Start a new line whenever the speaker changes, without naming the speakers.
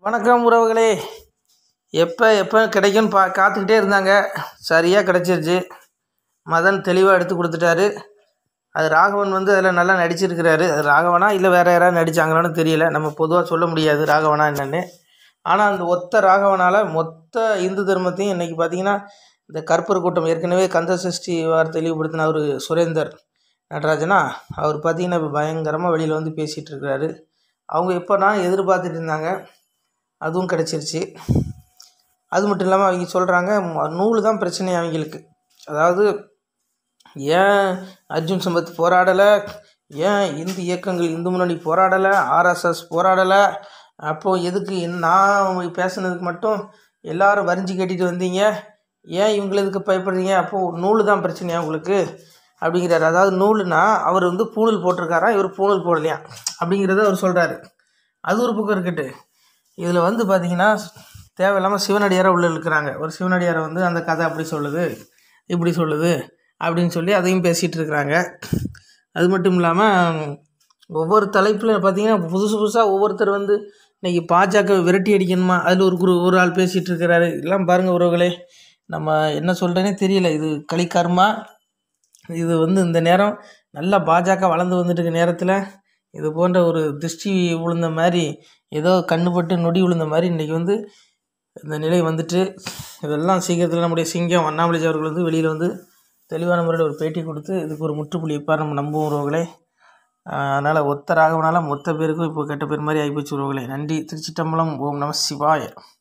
வணக்கம் உறவுகளே எப்போ எப்போ கிடைக்கும்னு பா காத்துக்கிட்டே இருந்தாங்க சரியாக கிடச்சிருச்சு மதன் தெளிவாக எடுத்து கொடுத்துட்டாரு அது ராகவன் வந்து அதில் நல்லா நடிச்சிருக்கிறாரு அது ராகவனா இல்லை வேறு யாராவது நடித்தாங்களான்னு தெரியல நம்ம பொதுவாக சொல்ல முடியாது ராகவனா என்னென்னு ஆனால் அந்த ஒத்த ராகவனால் மொத்த இந்து தர்மத்தையும் இன்றைக்கி பார்த்தீங்கன்னா இந்த கற்பர் கூட்டம் ஏற்கனவே கந்த சஷ்டி வார தெளிவுபடுத்தின அவர் சுரேந்தர் நடராஜனா அவர் பார்த்தீங்கன்னா இப்போ பயங்கரமாக வெளியில் வந்து பேசிகிட்டு இருக்கிறாரு அவங்க எப்போ நான் எதிர்பார்த்துட்டு இருந்தாங்க அதுவும் கிடச்சிருச்சு அது மட்டும் இல்லாமல் அவங்க சொல்கிறாங்க நூல் தான் பிரச்சனை அவங்களுக்கு அதாவது ஏன் அர்ஜுன் சம்பத் போராடலை ஏன் இந்து இயக்கங்கள் இந்து முன்னணி போராடலை ஆர்எஸ்எஸ் போராடலை அப்போது எதுக்கு என் நான் பேசுனதுக்கு மட்டும் எல்லாரும் வரிஞ்சு கட்டிட்டு வந்தீங்க ஏன் இவங்களுக்கு பயப்படுறீங்க அப்போது நூல் தான் பிரச்சனையா உங்களுக்கு அப்படிங்கிறாரு அதாவது நூலுனா அவர் வந்து பூணூல் போட்டிருக்காரா இவர் பூணூல் போடலையா அப்படிங்கிறத அவர் சொல்கிறாரு அது ஒரு பக்கம் இருக்கட்டு இதில் வந்து பார்த்தீங்கன்னா தேவையில்லாமல் சிவனடியாராக உள்ளே இருக்கிறாங்க ஒரு சிவனடியாரை வந்து அந்த கதை அப்படி சொல்லுது இப்படி சொல்லுது அப்படின்னு சொல்லி அதையும் பேசிகிட்டு இருக்கிறாங்க அது மட்டும் இல்லாமல் ஒவ்வொரு தலைப்பில் பார்த்தீங்கன்னா புதுசு புதுசாக ஒவ்வொருத்தர் வந்து இன்றைக்கி பாஜக விரட்டி அடிக்கணுமா அதில் ஒரு குரு ஒரு ஆள் பேசிகிட்டு இருக்கிறாரு இதெல்லாம் பாருங்கள் உறவுகளே நம்ம என்ன சொல்கிறேனே தெரியல இது கலிகர்மா இது வந்து இந்த நேரம் நல்லா பாஜக வளர்ந்து வந்துட்டு இருக்க நேரத்தில் இது போன்ற ஒரு திருஷ்டி விழுந்த மாதிரி ஏதோ கண்ணுப்பட்டு நொடி விழுந்த மாதிரி இன்றைக்கி வந்து இந்த நிலை வந்துட்டு இதெல்லாம் சீக்கிரத்தில் நம்முடைய சிங்கம் அண்ணாமலை அவர்கள் வந்து வெளியில் வந்து தெளிவான முறையில் ஒரு பேட்டி கொடுத்து இதுக்கு ஒரு முற்றுப்புள்ளி வைப்பார் நம்ம நம்புவோம் உறவுகளே அதனால் ஒத்த ராகவனால மொத்த பேருக்கும் இப்போ கெட்ட பேர் மாதிரி ஆகிப்போச்சு உறவுகளே நன்றி திருச்சிட்டம்பலம் ஓம் நம சிவாய